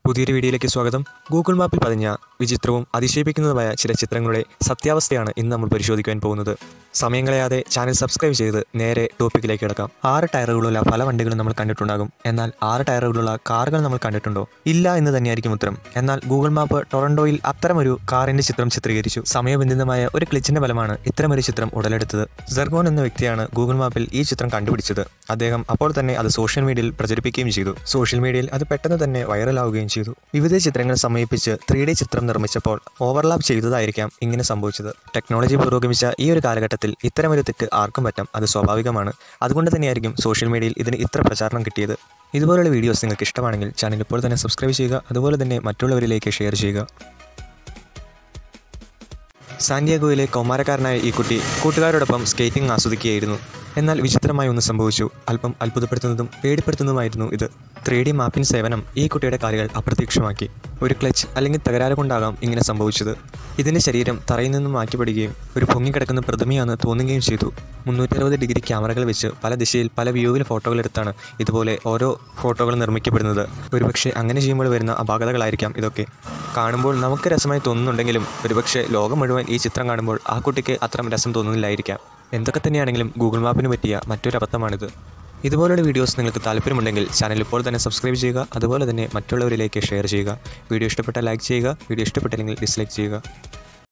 പുതിയൊരു വീഡിയോയിലേക്ക് സ്വാഗതം ഗൂഗിൾ മാപ്പിൽ പതിഞ്ഞ വിചിത്രവും അതിശയിപ്പിക്കുന്നതുമായ ചില ചിത്രങ്ങളുടെ സത്യാവസ്ഥയാണ് ഇന്ന് നമ്മൾ പരിശോധിക്കാൻ പോകുന്നത് സമയം കളയാതെ ചാനൽ സബ്സ്ക്രൈബ് ചെയ്ത് നേരെ ടോപ്പിക്കിലേക്ക് കിടക്കാം ആറ് ടയറുകളുള്ള പല വണ്ടികളും നമ്മൾ കണ്ടിട്ടുണ്ടാകും എന്നാൽ ആറ് ടയറുകളുള്ള കാറുകൾ നമ്മൾ കണ്ടിട്ടുണ്ടോ ഇല്ല എന്ന് തന്നെയായിരിക്കും ഉത്തരം എന്നാൽ ഗൂഗിൾ മാപ്പ് ടൊറന്റോയിൽ അത്തരമൊരു കാറിന്റെ ചിത്രം ചിത്രീകരിച്ചു സമയബന്ധിതമായ ഒരു ക്ലിച്ചിന്റെ ഫലമാണ് ഇത്തരമൊരു ചിത്രം ഉടലെടുത്തത് സെർഗോൺ എന്ന വ്യക്തിയാണ് ഗൂഗിൾ മാപ്പിൽ ഈ ചിത്രം കണ്ടുപിടിച്ചത് അദ്ദേഹം അപ്പോൾ തന്നെ അത് സോഷ്യൽ മീഡിയയിൽ പ്രചരിപ്പിക്കുകയും ചെയ്തു സോഷ്യൽ മീഡിയയിൽ അത് പെട്ടെന്ന് തന്നെ വൈറലാവുകയും ചെയ്തു വിവിധ ചിത്രങ്ങൾ സമീപിച്ച് ത്രീ ഡി ചിത്രം നിർമ്മിച്ചപ്പോൾ ഓവർലാപ്പ് ചെയ്തതായിരിക്കാം ഇങ്ങനെ സംഭവിച്ചത് ടെക്നോളജി പുരോഗമിച്ച ഈ ഒരു കാലഘട്ടത്തിൽ ഇത്തരമൊരു തെറ്റ് ആർക്കും പറ്റാം അത് സ്വാഭാവികമാണ് അതുകൊണ്ട് തന്നെയായിരിക്കും സോഷ്യൽ മീഡിയയിൽ ഇതിന് ഇത്ര പ്രചാരണം കിട്ടിയത് ഇതുപോലുള്ള വീഡിയോസ് നിങ്ങൾക്ക് ഇഷ്ടമാണെങ്കിൽ ചാനൽ ഇപ്പോൾ തന്നെ സബ്സ്ക്രൈബ് ചെയ്യുക അതുപോലെ തന്നെ മറ്റുള്ളവരിലേക്ക് ഷെയർ ചെയ്യുക സാന്റിയാഗോയിലെ കൗമാരക്കാരനായ ഈ കുട്ടി കൂട്ടുകാരോടൊപ്പം സ്കേറ്റിംഗ് ആസ്വദിക്കുകയായിരുന്നു എന്നാൽ വിചിത്രമായി ഒന്ന് സംഭവിച്ചു അല്പം അത്ഭുതപ്പെടുത്തുന്നതും പേടിപ്പെടുത്തുന്നതുമായിരുന്നു ഇത് ത്രീ ഡി മാപ്പിംഗ് സേവനം ഈ കുട്ടിയുടെ കാലുകൾ അപ്രത്യക്ഷമാക്കി ഒരു ക്ലച്ച് അല്ലെങ്കിൽ തകരാറ് കൊണ്ടാകാം ഇങ്ങനെ സംഭവിച്ചത് ഇതിൻ്റെ ശരീരം തറയിൽ നിന്നും മാറ്റിപ്പെടുകയും ഒരു പൊങ്ങിക്കിടക്കുന്ന പ്രതിമയാണെന്ന് തോന്നുകയും ചെയ്തു മുന്നൂറ്ററുപത് ഡിഗ്രി ക്യാമറകൾ വെച്ച് പല ദിശയിൽ പല വ്യൂവിൽ ഫോട്ടോകൾ എടുത്താണ് ഇതുപോലെ ഓരോ ഫോട്ടോകൾ നിർമ്മിക്കപ്പെടുന്നത് ഒരുപക്ഷെ അങ്ങനെ ചെയ്യുമ്പോൾ വരുന്ന അപാകതകളായിരിക്കാം ഇതൊക്കെ കാണുമ്പോൾ നമുക്ക് രസമായി തോന്നുന്നുണ്ടെങ്കിലും ഒരുപക്ഷെ ലോകം മുഴുവൻ ഈ ചിത്രം കാണുമ്പോൾ ആ കുട്ടിക്ക് അത്ര രസം തോന്നുന്നില്ലായിരിക്കാം എന്തൊക്കെ തന്നെയാണെങ്കിലും ഗൂഗിൾ മാപ്പിന് പറ്റിയ മറ്റൊരു അബദ്ധമാണിത് ഇതുപോലുള്ള വീഡിയോസ് നിങ്ങൾക്ക് താല്പര്യമുണ്ടെങ്കിൽ ചാനൽ ഇപ്പോൾ തന്നെ സബ്സ്ക്രൈബ് ചെയ്യുക അതുപോലെ തന്നെ മറ്റുള്ളവരിലേക്ക് ഷെയർ ചെയ്യുക വീഡിയോ ഇഷ്ടപ്പെട്ടാൽ ലൈക്ക് ചെയ്യുക വീഡിയോ ഇഷ്ടപ്പെട്ടില്ലെങ്കിൽ ഡിസ്ലൈക്ക് ചെയ്യുക